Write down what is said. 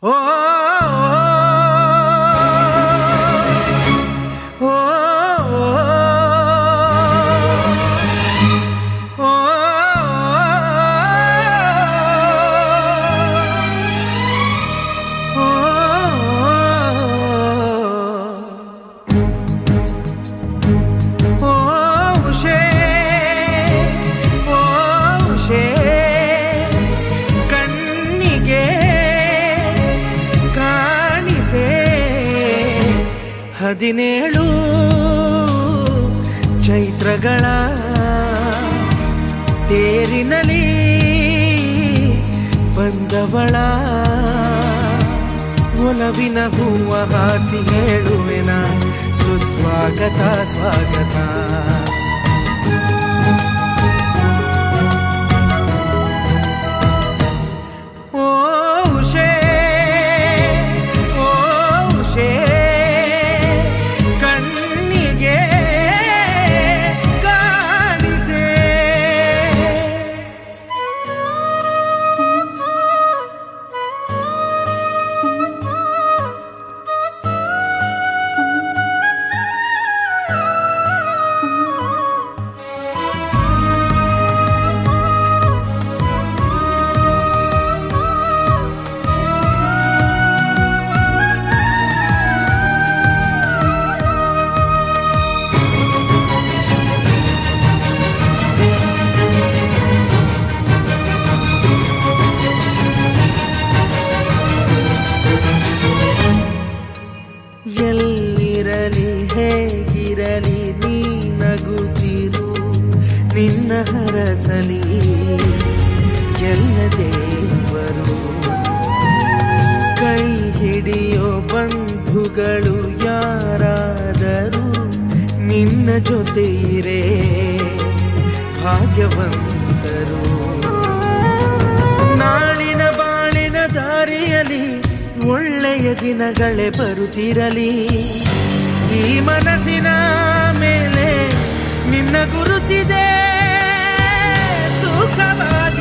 ಓ ಓ ಓ ಓ ಉಷೇ ಓ ಉಷೇ ಕಣ್ಣಿಗೆ ಕಾಣಿಸೆ ಹದಿನೇಳು ಚೈತ್ರಗಳ ತೇರಿನಲಿ ಬಂದವಳ ಒಲವಿನ ಹೂವ ಹಾಸಿ ಹೇಳುವೆನ ಸುಸ್ವಾಗತ ಸ್ವಾಗತ ಓ ಉಷೇ ಓ ಉಷೇ ಕಣ್ಣಿಗೆ ಕಾಣಿಸೆ ಎಲ್ಲಿರಲಿ ಹೇಗಿರಲಿ ನೀ ನಗುತ್ತಿರು ನಿನ್ನ ಹರಸಲಿ ಎಲ್ಲ ದೇವರು ಕೈ ಹಿಡಿಯೋ ಬಂಧುಗಳು ಯಾರಾದರೂ ನಿನ್ನ ಜೊತೆ ಇರೇ ಭಾಗ್ಯವಂತರು ನಾಳಿನ ಬಾಳಿನ ದಾರಿಯಲಿ ಒಳ್ಳೆಯ ದಿನಗಳೇ ಬರುತ್ತಿರಲಿ ಈ ಮನಸ್ಸಿನ ಮೇಲೆ ನಿನ್ನ ಗುರುತಿದೆ ಸುಖವಾದ